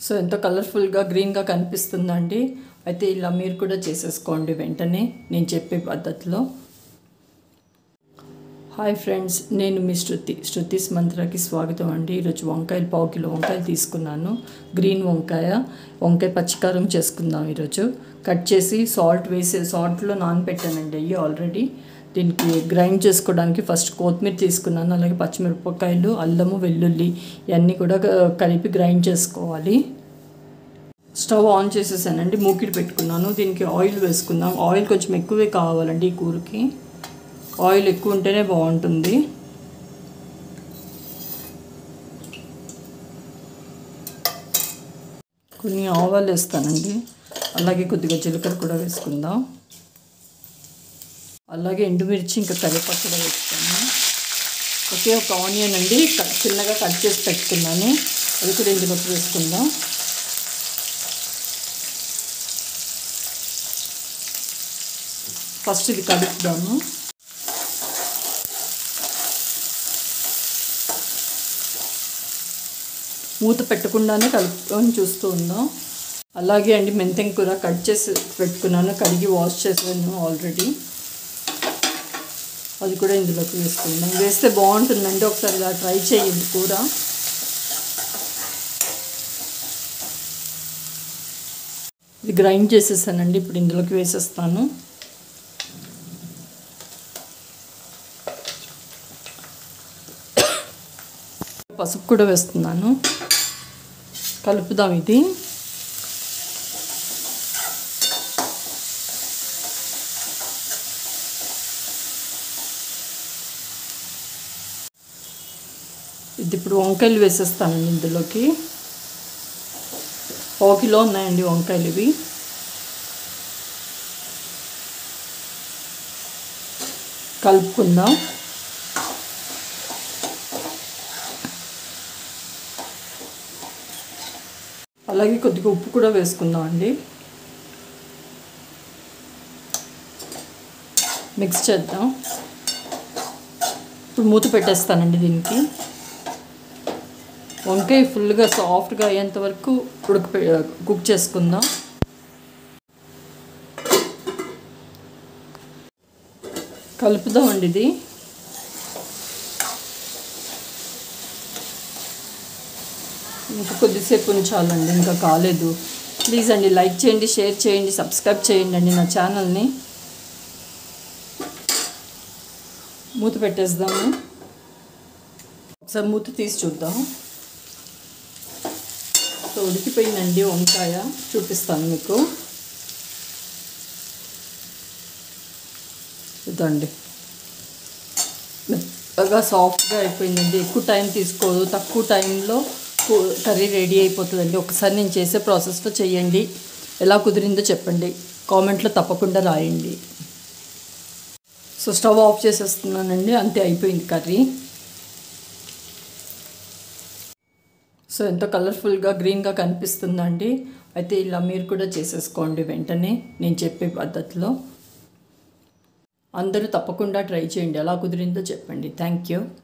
so ఎంతో కలర్ఫుల్గా గ్రీన్గా కనిపిస్తుందండి అయితే ఇలా మీరు కూడా చేసేసుకోండి వెంటనే నేను చెప్పే పద్ధతిలో హాయ్ ఫ్రెండ్స్ నేను మీ శృతి శృతిస్ మంత్రకి స్వాగతం అండి ఈరోజు వంకాయలు పావు కిలో వంకాయలు తీసుకున్నాను గ్రీన్ వంకాయ వంకాయ పచ్చికారం చేసుకుందాం ఈరోజు కట్ చేసి సాల్ట్ వేసి సాల్ట్లో నానబెట్టానండి అయ్యి ఆల్రెడీ దీనికి గ్రైండ్ చేసుకోవడానికి ఫస్ట్ కొత్తిమీర తీసుకున్నాను అలాగే పచ్చిమిరపకాయలు అల్లము వెల్లుల్లి ఇవన్నీ కూడా కలిపి గ్రైండ్ చేసుకోవాలి స్టవ్ ఆన్ చేసేసానండి మూకిడి పెట్టుకున్నాను దీనికి ఆయిల్ వేసుకుందాం ఆయిల్ కొంచెం ఎక్కువే కావాలండి ఈ కూరకి ఆయిల్ ఎక్కువ ఉంటేనే బాగుంటుంది కొన్ని ఆవాలు వేస్తానండి అలాగే కొద్దిగా జీలకర్ర కూడా వేసుకుందాం అలాగే ఎండుమిర్చి ఇంకా కరివేపాకు కూడా వేస్తాను ఒకే ఒక ఆనియన్ అండి చిన్నగా కట్ చేసి పెట్టుకున్నాను అది కూడా ఇందులోకి వేసుకుందాం ఫస్ట్ ఇది కలుపుదాము మూత పెట్టకుండానే కలుపుకొని చూస్తూ ఉందాం అలాగే అండి మెంతెం కూర కట్ చేసి పెట్టుకున్నాను కడిగి వాష్ చేసాను ఆల్రెడీ అది కూడా ఇందులోకి వేసుకుందాం వేస్తే బాగుంటుందండి ఒకసారి ఇలా ట్రై చేయండి కూర ఇది గ్రైండ్ చేసేసానండి ఇప్పుడు ఇందులోకి వేసేస్తాను పసుపు కూడా వేస్తున్నాను కలుపుదాం ఇది ఇది ఇప్పుడు వంకాయలు వేసేస్తానండి ఇందులోకి పావు కిలో ఉన్నాయండి వంకాయలు ఇవి కలుపుకుందాం అలాగే కొద్దిగా ఉప్పు కూడా వేసుకుందాం అండి మిక్స్ చేద్దాం ఇప్పుడు మూత పెట్టేస్తానండి దీనికి వంకాయ ఫుల్గా సాఫ్ట్గా అయ్యేంత వరకు ఉడక కుక్ చేసుకుందాం కలుపుదామండి ఇది ఇంకా కొద్దిసేపు ఉంచాలండి ఇంకా కాలేదు ప్లీజ్ అండి లైక్ చేయండి షేర్ చేయండి సబ్స్క్రైబ్ చేయండి అండి నా ఛానల్ని మూత పెట్టేద్దాము ఒకసారి మూత తీసి చూద్దాం సో ఉడికిపోయిందండి వంకాయ చూపిస్తాను మీకు ఇదండి మెత్తగా సాఫ్ట్గా అయిపోయిందండి ఎక్కువ టైం తీసుకోదు తక్కువ టైంలో కర్రీ రెడీ అయిపోతుందండి ఒకసారి నేను చేసే ప్రాసెస్లో చేయండి ఎలా కుదిరిందో చెప్పండి కామెంట్లో తప్పకుండా రాయండి సో స్టవ్ ఆఫ్ చేసేస్తున్నానండి అంతే అయిపోయింది కర్రీ సో ఎంతో కలర్ఫుల్గా గ్రీన్గా కనిపిస్తుందండి అయితే ఇలా మీరు కూడా చేసేసుకోండి వెంటనే నేను చెప్పే పద్ధతిలో అందరూ తప్పకుండా ట్రై చేయండి ఎలా కుదిరిందో చెప్పండి థ్యాంక్ యూ